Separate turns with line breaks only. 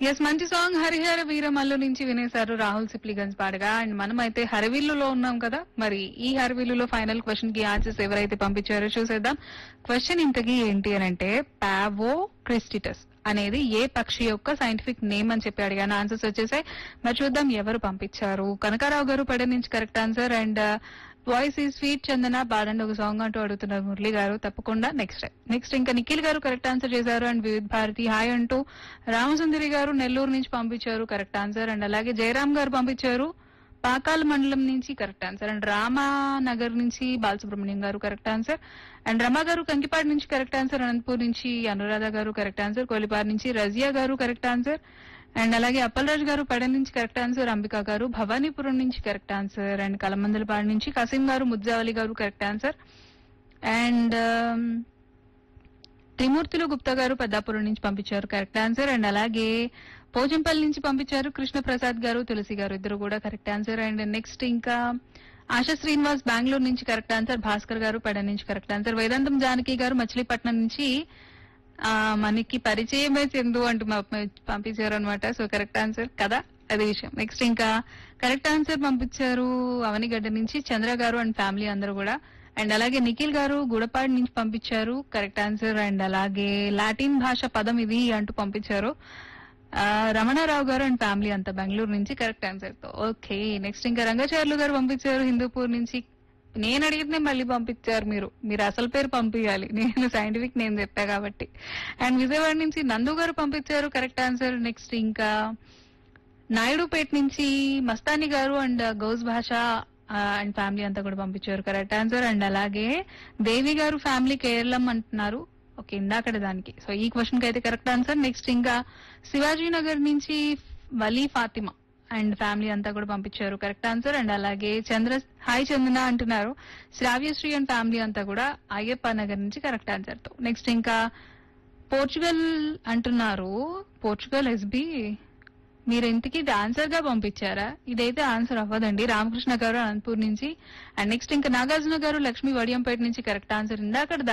yes మంచి song Harihara Veeramallu నుంచి వినేశారు రాహుల్ సిప్లిగంజ్ పాడగా అండ్ మనం అయితే హరవిల్లులో ఉన్నాం కదా మరి ఈ హరవిల్లులో ఫైనల్ క్వశ్చన్ కి ఆన్సర్స్ ఎవరైతే పంపించారో చూసేద్దాం క్వశ్చన్ ఇంతకీ ఏంటి అని అంటే పావో క్రిస్టిటస్ అనేది ఏ పక్షి యొక్క సైంటిఫిక్ నేమ్ అని చెప్పి అడిగాను ఆన్సర్స్ వచ్చేసాయి మరి చూద్దాం ఎవరు పంపించారు కనకారావు గారు పడే నుంచి కరెక్ట్ ఆన్సర్ అండ్ వాయిస్ ఈ స్వీట్ చందన పాడండి ఒక సాంగ్ అంటూ అడుగుతున్నారు మురళి గారు తప్పకుండా నెక్స్ట్ నెక్స్ట్ ఇంకా నిఖిల్ గారు కరెక్ట్ ఆన్సర్ చేశారు అండ్ వివిధ్ భారతి హాయ్ అంటూ రామసుందరి గారు నెల్లూరు నుంచి పంపించారు కరెక్ట్ ఆన్సర్ అండ్ అలాగే జయరామ్ గారు పంపించారు పాకాల మండలం నుంచి కరెక్ట్ ఆన్సర్ అండ్ రామానగర్ నుంచి బాలసుబ్రహ్మణ్యం గారు కరెక్ట్ ఆన్సర్ అండ్ రమా గారు కంకిపాడు నుంచి కరెక్ట్ ఆన్సర్ అనంతపూర్ నుంచి అనురాధ గారు కరెక్ట్ ఆన్సర్ కోలిపార్ నుంచి రజియా గారు కరెక్ట్ ఆన్సర్ అండ్ అలాగే అప్పలరాజు గారు పడ నుంచి కరెక్ట్ ఆన్సర్ అంబిక గారు భవానీపురం నుంచి కరెక్ట్ ఆన్సర్ అండ్ కలమందలపాడు నుంచి కసిం garu Muddavali garu correct answer and Trimurthulu Gupta garu Peddapuram నుంచి పంపించారు కరెక్ట్ ఆన్సర్ అండ్ అలాగే పోచంపల్లి నుంచి పంపించారు కృష్ణ ప్రసాద్ గారు తులసి గారు ఇద్దరు కూడా కరెక్ట్ ఆన్సర్ అండ్ నెక్స్ట్ ఇంకా ఆశా శ్రీనివాస్ బెంగళూరు నుంచి కరెక్ట్ ఆన్సర్ భాస్కర్ గారు పెడ నుంచి కరెక్ట్ ఆన్సర్ వేదాంతం జానకి గారు మచిలీపట్నం నుంచి ఆ, మనకి పరిచయమే చందు అంటూ మా- పంపించారు అనమాట సో కరెక్ట్ ఆన్సర్ కదా అదే విషయం నెక్స్ట్ ఇంకా కరెక్ట్ ఆన్సర్ పంపించారు అవనిగడ్డ నుంచి చంద్ర గారు అండ్ ఫ్యామిలీ అందరూ కూడా అండ్ అలాగే నిఖిల్ గారు గుడపాడు నుంచి పంపించారు కరెక్ట్ ఆన్సర్ అండ్ అలాగే లాటిన్ భాష పదం ఇది అంటూ పంపించారు ఆ, రమణారావు గారు అండ్ ఫ్యామిలీ అంతా బెంగళూరు నుంచి కరెక్ట్ ఆన్సర్ తో ఓకే నెక్స్ట్ ఇంకా రంగాచార్యులు గారు పంపించారు హిందూపూర్ నుంచి నేను అడిగితే మళ్ళీ పంపించారు మీరు మీరు అసలు పేరు పంపించాలి నేను సైంటిఫిక్ నేను చెప్పా కాబట్టి అండ్ విజయవాడ నుంచి నందు గారు పంపించారు కరెక్ట్ ఆన్సర్ నెక్స్ట్ ఇంకా నాయుడుపేట నుంచి మస్తాని గారు అండ్ గౌస్ భాష అండ్ ఫ్యామిలీ అంతా కూడా పంపించారు కరెక్ట్ ఆన్సర్ అండ్ అలాగే దేవి గారు ఫ్యామిలీ కేరళం అంటున్నారు ఓకే ఇందాకడ దానికి సో ఈ క్వశ్చన్ కి అయితే కరెక్ట్ ఆన్సర్ నెక్స్ట్ ఇంకా శివాజీ నగర్ నుంచి వలీ ఫాతిమా అండ్ ఫ్యామిలీ అంతా కూడా పంపించారు కరెక్ట్ ఆన్సర్ అండ్ అలాగే చంద్ర హాయ్ చందన అంటున్నారు శ్రావ్యశ్రీ అండ్ ఫ్యామిలీ అంతా కూడా అయ్యప్ప నగర్ నుంచి కరెక్ట్ ఆన్సర్ తో నెక్స్ట్ ఇంకా పోర్చుగల్ అంటున్నారు పోర్చుగల్ ఎస్బి మీరు ఇంతకీ ఇది ఆన్సర్ గా పంపించారా ఇదైతే ఆన్సర్ అవ్వదండి రామకృష్ణ గారు అనంతపూర్ నుంచి అండ్ నెక్స్ట్ ఇంకా నాగార్జున గారు లక్ష్మీ వడియంపేట నుంచి కరెక్ట్ ఆన్సర్ ఇందాక